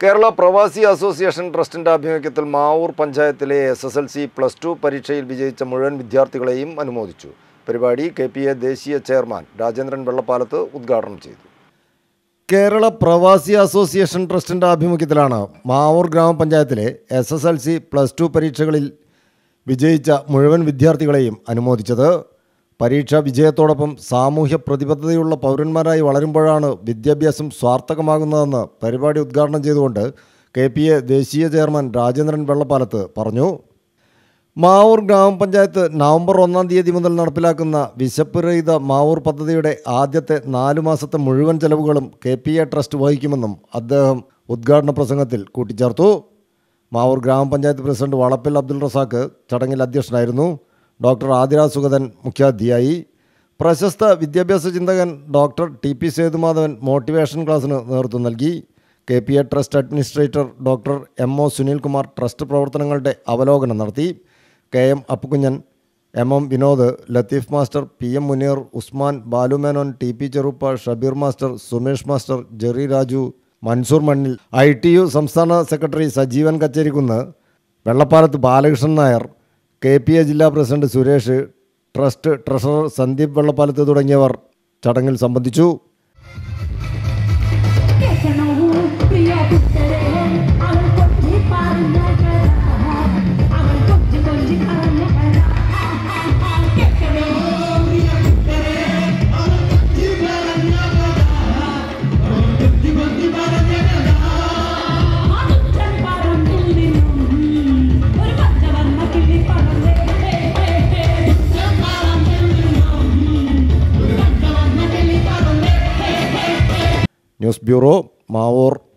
Kerala Pravasi association ട്രസ്റ്റിന്റെ ആഭിമുഖ്യത്തിൽ മാവൂർ പഞ്ചായത്തിലെ S S L C plus two പരീക്ഷയിൽ വിജയിച്ച മുഴുവൻ വിദ്യാർത്ഥികളെയും അനുമോദിച്ചു പരിപാടി കെ പി എ ദേശീയ ചെയർമാൻ രാജേന്ദ്രൻ വെള്ളപ്പാലത്ത് ഉദ്ഘാടനം ചെയ്തു കേരള പ്രവാസി അസോസിയേഷൻ ട്രസ്റ്റിന്റെ ആഭിമുഖ്യത്തിലാണ് മാവൂർ ഗ്രാമപഞ്ചായത്തിലെ S S L C plus two പരീക്ഷകളിൽ വിജയിച്ച മുഴുവൻ വിദ്യാർത്ഥികളെയും അനുമോദിച്ചത് പരീക്ഷാ വിജയത്തോടൊപ്പം സാമൂഹ്യ പ്രതിബദ്ധതയുള്ള പൗരന്മാരായി വളരുമ്പോഴാണ് വിദ്യാഭ്യാസം സ്വാർത്ഥകമാകുന്നതെന്ന് പരിപാടി ഉദ്ഘാടനം ചെയ്തുകൊണ്ട് കെ പി എ ദേശീയ ചെയർമാൻ രാജേന്ദ്രൻ വെള്ളപ്പാലത്ത് പറഞ്ഞു മാവൂർ ഗ്രാമപഞ്ചായത്ത് നവംബർ ഒന്നാം തീയതി മുതൽ നടപ്പിലാക്കുന്ന വിശപ്പ് രഹിത മാവൂർ പദ്ധതിയുടെ ആദ്യത്തെ നാലു മാസത്തെ മുഴുവൻ ചെലവുകളും കെ പി എ ട്രസ്റ്റ് വഹിക്കുമെന്നും അദ്ദേഹം ഉദ്ഘാടന പ്രസംഗത്തിൽ കൂട്ടിച്ചേർത്തു മാവൂർ ഗ്രാമപഞ്ചായത്ത് പ്രസിഡന്റ് വളപ്പിൽ അബ്ദുൾ റസാഖ് ചടങ്ങിൽ അധ്യക്ഷനായിരുന്നു ഡോക്ടർ ആതിര സുഗതൻ മുഖ്യാതിഥിയായി പ്രശസ്ത വിദ്യാഭ്യാസ ചിന്തകൻ doctor T P Sethumadhavan motivation ക്ലാസ്സിന് നേതൃത്വം നൽകി K P A trust administrator doctor M O Sunilkumar trust പ്രവർത്തനങ്ങളുടെ അവലോകനം നടത്തി K M Appukunhan M M Vinod Latheef master P M Muneer Usman Balumenon T P Cheruppa Shabeer master Sumesh master Jerry Raju Mansoor Mannil I T U സംസ്ഥാന secretary Sajeevan Kacherikunnu Vellappalath Balakrishnan Nair K P A ജില്ലാ president Suresh trust treasurer Sandeep വെള്ളപ്പാലത്ത് തുടങ്ങിയവർ ചടങ്ങിൽ സംബന്ധിച്ചു കേൾക്കണോ പ്രിയ പുത്തരെ അവൾ കൊച്ചി പറഞ്ഞ കഥ അവൾ കൊച്ചി കൊച്ചി പറഞ്ഞ കഥ കേൾക്കണോ പ്രിയ പുത്തരെ അവൾ കൊച്ചി പറഞ്ഞ കഥ അതുറ്റൻ പറമ്പിൽ നിന്നും ഒരു പച്ചവർണ്ണ കിളി പറന്നേ അതുറ്റൻ പറമ്പിൽ നിന്നും ഒരു പച്ചവർണ്ണ കിളി പറന്നേ ന്യൂസ് ബ്യൂറോ മാവൂർ